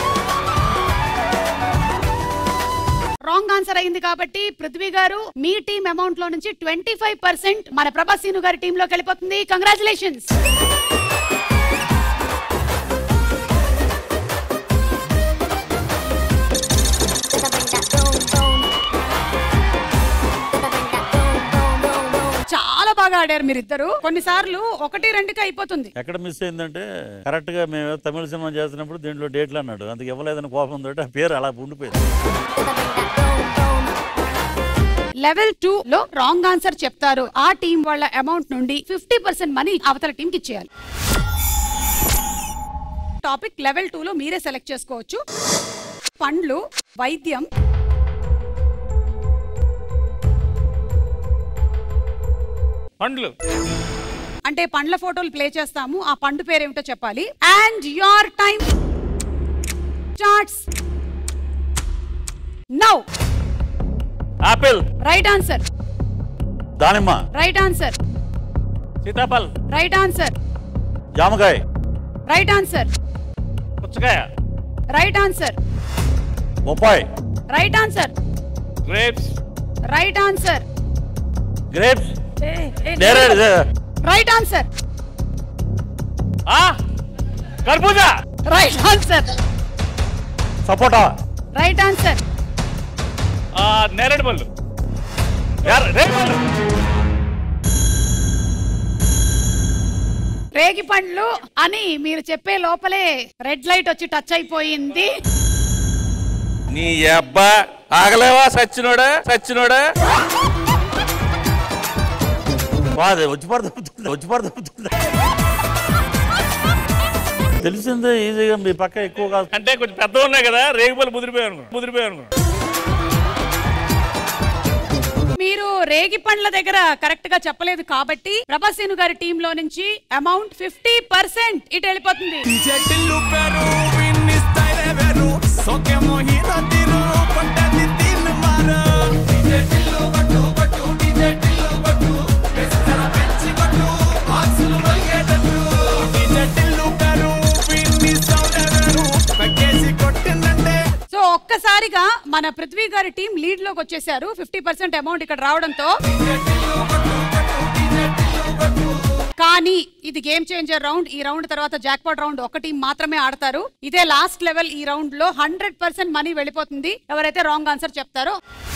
రాంగ్ ఆన్సర్ అయింది కాబట్టి పృథ్వీ గారు మీ టీం అమౌంట్ లో నుంచి ట్వంటీ ఫైవ్ పర్సెంట్ మన ప్రభాస్ సీను గారి టీమ్ లోకి వెళ్ళిపోతుంది కంగ్రాచులేషన్స్ చాలా బాగా ఆడారు మీరిద్దరు కొన్నిసార్లు ఒకటి రెండుకి అయిపోతుంది ఎక్కడ మిస్ అయిందంటే కరెక్ట్ గా మేము తమిళ సినిమా చేస్తున్నప్పుడు దీంట్లో డేట్లు అన్నాడు అందుకు ఇవ్వలేదని కోపం తోటి ఆ పేరు అలా ఉండిపోయింది లెవెల్ టూ లో రాంగ్ ఆన్సర్ చెప్తారు ఆ టీం వాళ్ళ అమౌంట్ నుండి ఫిఫ్టీ పర్సెంట్ మనీ అవతల టీంకి ఇచ్చేయాలి టాపిక్ లెవెల్ టూ లో మీరే సెలెక్ట్ చేసుకోవచ్చు పండ్లు వైద్యం పండ్లు అంటే పండ్ల ఫోటోలు ప్లే చేస్తాము ఆ పండు పేరేమిటో చెప్పాలి and your time starts now apple right answer దానిమ్మ రైట్ ఆన్సర్ సీతాఫల్ రైట్ ఆన్సర్ జామకాయ రైట్ ఆన్సర్ పుచ్చకాయ రైట్ ఆన్సర్ బొప్పాయి right answer grapes right answer grapes నేరేడు రైట్ ఆన్సర్ ఆ కర్బూజా రైట్ ఆన్సర్ సపోటా రైట్ ఆన్సర్ ఆ నేరేడు పళ్ళు యార్- రేగు పళ్ళు రేగి పండ్లు అని మీరు చెప్పే లోపలే రెడ్ లైట్ వచ్చి టచ్ అయిపోయింది నీ అబ్బా ఆగలేవా సచ్చినోడా సచ్చినోడా బాధ వచ్చి పడుతుంది వచ్చి పడుతుంది తెలిసిందే ఈజీగా మీ పక్క ఎక్కువ కాదు అంటే కొంచెం పెద్ద ఉన్నాయి కదా రేగుపల్లి ముదిరిపోయాను ముదిరిపోయాను మీరు రేగి పండ్ల దగ్గర కరెక్ట్ గా చెప్పలేదు కాబట్టి ప్రభాసీను గారి టీమ్ లో నుంచి అమౌంట్ ఫిఫ్టీ పర్సెంట్ ఇటు వెళ్ళిపోతుంది చెట్టిల్లు పేరు విన్ని స్టైలే వేరు సోకేమో హీరో తీరు కొట్టది దీన్ని మారు చెట్టిల్లు కొట్టు కొట్టు చెట్టిల్లు కొట్టు పెసర పెంచి కొట్టు బాక్సులు మలిగేటట్టు చెట్టిల్లు పేరు విన్ని సౌండ్ వేరు పెక్కేసి కొట్టిందంటే సో ఒక్కసారిగా మన పృథ్వీ గారి టీం లీడ్ లోకి వచ్చేసారు ఫిఫ్టీ పర్సెంట్ అమౌంట్ ఇక్కడ రావడంతో కానీ ఇది గేమ్ చేంజర్ రౌండ్ ఈ రౌండ్ తర్వాత జాక్పాట్ రౌండ్ ఒక టీం మాత్రమే ఆడతారు ఇదే లాస్ట్ లెవెల్ ఈ రౌండ్ లో హండ్రెడ్ పర్సెంట్ మనీ వెళ్ళిపోతుంది ఎవరైతే రాంగ్ ఆన్సర్ చెప్తారో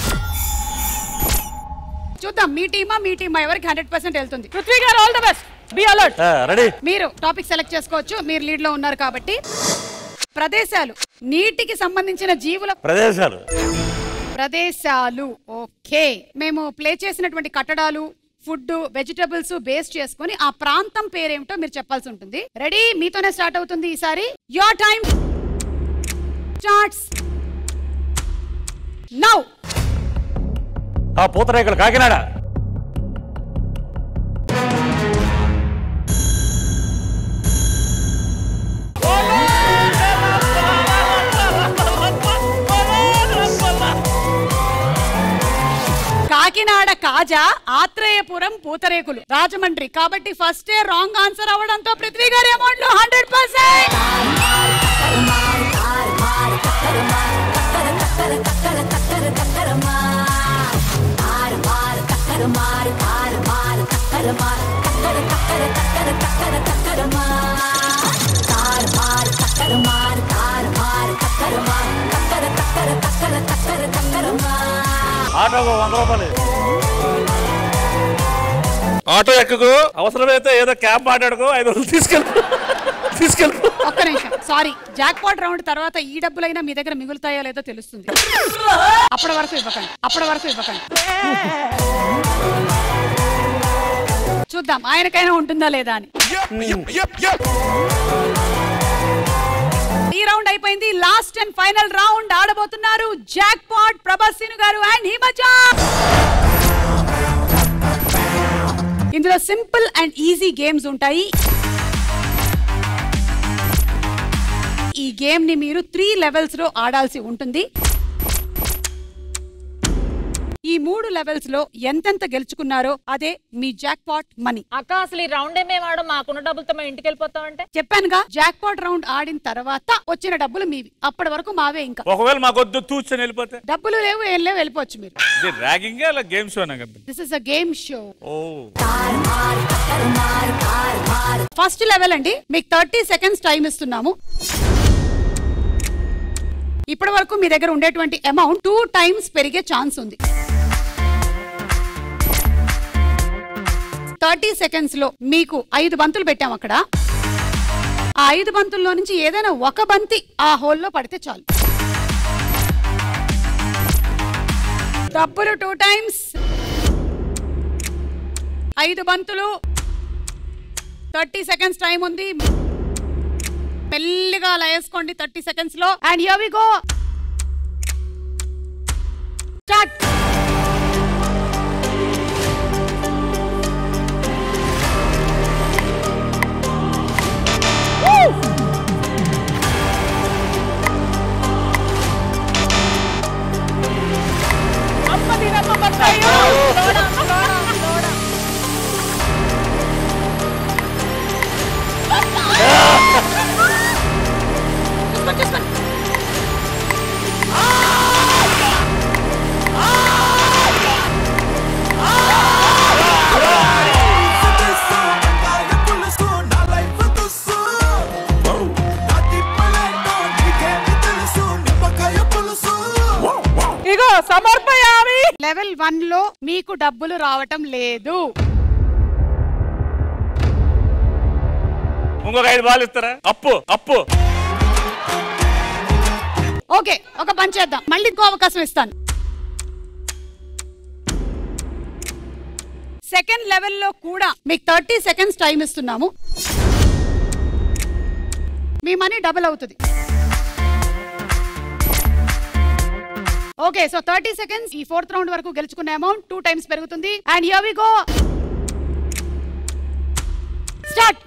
చూద్దాం మీ టీమా మీ టీమా ఎవరికి హండ్రెడ్ పర్సెంట్ వెళ్తుంది Prithvi garu all the best be alert ready మీరు టాపిక్ సెలెక్ట్ చేసుకోవచ్చు మీరు లీడ్ లో ఉన్నారు కాబట్టి ప్రదేశాలు నీటికి సంబంధించిన జీవుల ప్రదేశాలు ప్రదేశాలు ఓకే మేము ప్లే చేసినటువంటి కట్టడాలు ఫుడ్ వెజిటబుల్స్ బేస్ చేసుకొని ఆ ప్రాంతం పేరేమిటో మీరు చెప్పాల్సి ఉంటుంది రెడీ మీతోనే స్టార్ట్ అవుతుంది ఈసారి యోర్ టైం స్టార్ట్స్ నౌ ఆ పూతరేకులు కాకినాడ కాకినాడ కాజా ఆత్రేయపురం పూతరేకులు రాజమండ్రి కాబట్టి ఫస్ట్ రాంగ్ ఆన్సర్ అవ్వడంతో పృథ్వీ గారి అమౌంట్ లో హండ్రెడ్ పర్సెంట్ ఆట ఆటోకు వంద రూపాయలు ఆటో ఎక్కకు అవసరమైతే ఏదో క్యాబ్ మాట్లాడుకో ఐదు రోజులు తీసుకెళ్ళి తీసుకెళ్ళి ఒక్క నిమిషం సారీ జాక్ పాట్ రౌండ్ తర్వాత ఈ డబ్బులైనా మీ దగ్గర మిగులుతాయో లేదో తెలుస్తుంది అప్పటి వరకు ఇవ్వకండి అప్పటి వరకు ఇవ్వకండి చూద్దాం ఆయనకైనా ఉంటుందా లేదా అని ఈ రౌండ్ అయిపోయింది లాస్ట్ అండ్ ఫైనల్ రౌండ్ ఆడబోతున్నారు jack Prabhas Seenu garu and Himaja ఇందులో సింపుల్ అండ్ ఈజీ గేమ్స్ ఉంటాయి ఈ గేమ్ ని మీరు త్రీ లెవెల్స్ లో ఆడాల్సి ఉంటుంది ఈ మూడు లెవెల్స్ లో ఎంతెంత గెలుచుకున్నారో అదే మీ జాక్ పాట్ మనీ అక్క అసలు ఈ రౌండ్ ఏమే వాడు మాకున్న డబ్బులతో మేము ఇంటికి వెళ్ళిపోతామంటే చెప్పానుగా జాక్ పాట్ రౌండ్ ఆడిన తర్వాత వచ్చిన డబ్బులు మీవి అప్పటి వరకు మావే ఇంకా ఒకవేళ మాకొద్దు తూచని వెళ్ళిపోతే డబ్బులు లేవు ఏం లేవు వెళ్ళిపోవచ్చు మీరు ఇది ర్యాగింగ్ అలా గేమ్ షో నాకు అర్థం. This is a game show ఓ ఫస్ట్ లెవెల్ అండి మీకు థర్టీ సెకండ్స్ టైం ఇస్తున్నాము ఇప్పటి వరకు మీ దగ్గర ఉండేటువంటి అమౌంట్ టూ టైమ్స్ పెరిగే ఛాన్స్ ఉంది థర్టీ సెకండ్స్ లో మీకు ఐదు బంతులు పెట్టాం అక్కడ ఆ ఐదు బంతుల్లో నుంచి ఏదైనా ఒక బంతి ఆ హోల్లో పడితే చాలు డబ్బులు టూ టైమ్స్ ఐదు బంతులు థర్టీ సెకండ్స్ టైం ఉంది మెల్లిగా అలా వేసుకోండి థర్టీ సెకండ్స్ లో and here we go start ego సమర్పయామి లెవెల్ వన్ లో మీకు డబ్బులు రావటం లేదు ఇంకొక ఐదు బాల్ ఇస్తారా అప్పు అప్పు ఓకే ఒక పని చేద్దాం మళ్ళీ ఇంకో అవకాశం ఇస్తాను సెకండ్ లెవెల్లో కూడా మీకు థర్టీ సెకండ్స్ టైం ఇస్తున్నాము మీ మనీ డబుల్ అవుతుంది ఓకే సో థర్టీ సెకండ్స్ ఈ ఫోర్త్ రౌండ్ వరకు గెలుచుకున్న అమౌంట్ టూ టైమ్స్ పెరుగుతుంది and here we go start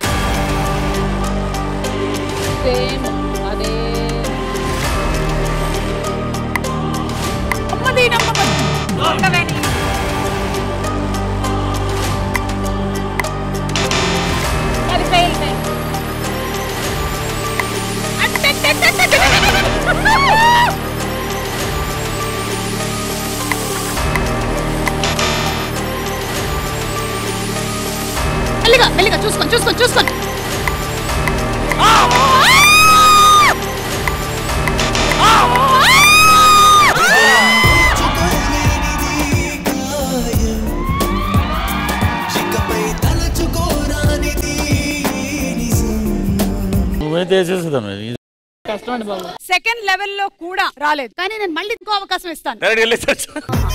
same అదే నమ్మది నమ్మకం అది ఫెయిల్ ఫెయిల్ మెల్లిగా మెల్లిగా చూసుకోండి చూసుకోండి చూసుకోండి నువ్వైతే వేసేసేదాను ఇది కష్టం అండి బాబు సెకండ్ లెవెల్లో కూడా రాలేదు కానీ నేను మళ్ళీ ఇంకో అవకాశం ఇస్తాను డైరెక్ట్ వెళ్ళేసొచ్చు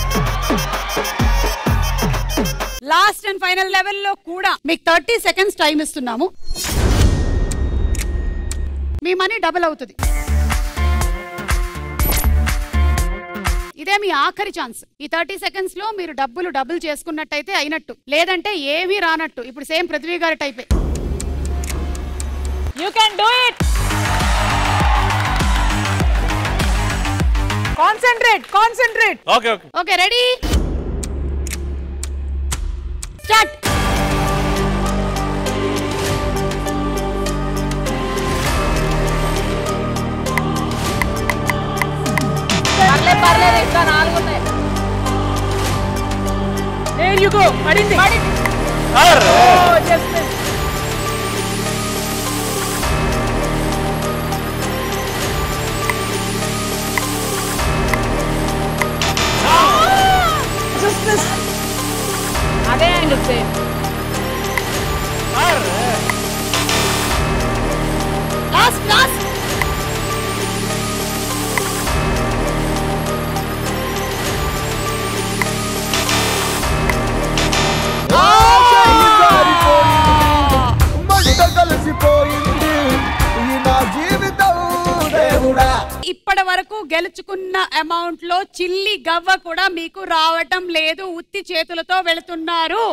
లాస్ట్ అండ్ ఫైనల్ లెవెల్లో కూడా మీకు థర్టీ సెకండ్స్ టైం ఇస్తున్నాము మీ మనీ డబుల్ అవుతుంది ఇదే మీ ఆఖరి ఛాన్స్ ఈ థర్టీ సెకండ్స్ లో మీరు డబ్బులు డబుల్ చేసుకున్నట్టయితే అయినట్టు లేదంటే ఏమీ రానట్టు ఇప్పుడు సేమ్ పృథ్వీ గారి టైపే you can do it concentrate concentrate okay okay okay ready start పర్లేదు పర్లేదు ఇంకా నాలుగు ఉన్నాయి There you go. పడింది Oh, just missed. వరకు గెలుచుకున్న అమౌంట్ లో చిల్లి గవ్వ కూడా మీకు రావటం లేదు ఉత్తి చేతులతో వెళుతున్నారు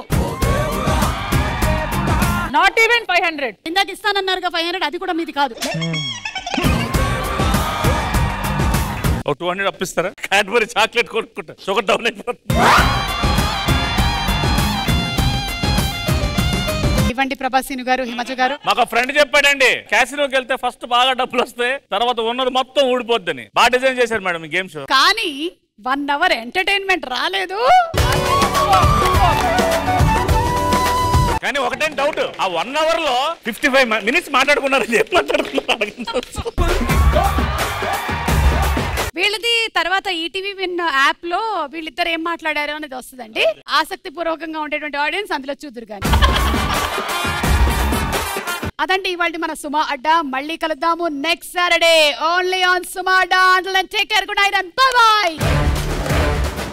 నాట్ ఈవెన్ ఫైవ్ హండ్రెడ్ ఇందాక ఇస్తానన్నారుగా ఫైవ్ హండ్రెడ్ అది కూడా మీది కాదు ఒక టూ హండ్రెడ్ అప్పిస్తారా క్యాడ్బరీ చాక్లెట్ కొనుక్కుంటా షుగర్ డౌన్ అయిపోతుంది ఇవ్వండి ప్రభాసిను గారు హిమజ గారు మాకు ఫ్రెండ్ చెప్పాడండి క్యాసినోకి వెళ్తే ఫస్ట్ బాగా డబ్బులు వస్తాయి తర్వాత ఉన్నది మొత్తం ఊడిపోద్దని బాగా డిజైన్ చేశారు మేడం ఈ గేమ్స్ కానీ వన్ అవర్ ఎంటర్టైన్మెంట్ రాలేదు కానీ ఒకటే డౌట్ ఆ వన్ అవర్ లో ఫిఫ్టీ ఫైవ్ మినిట్స్ మాట్లాడుకున్నారు ఏం మాట్లాడుకున్నారు వీళ్ళది తర్వాత ఈటీవీ విన్ యాప్ లో వీళ్ళిద్దరు ఏం మాట్లాడారు అనేది వస్తుందండి ఆసక్తి పూర్వకంగా ఉండేటువంటి ఆడియన్స్ అందులో చూద్దరు కానీ అదండి ఇవాళ మన సుమా అడ్డా మళ్ళీ కలుద్దాము next Saturday only on Suma Adda take care good night and bye by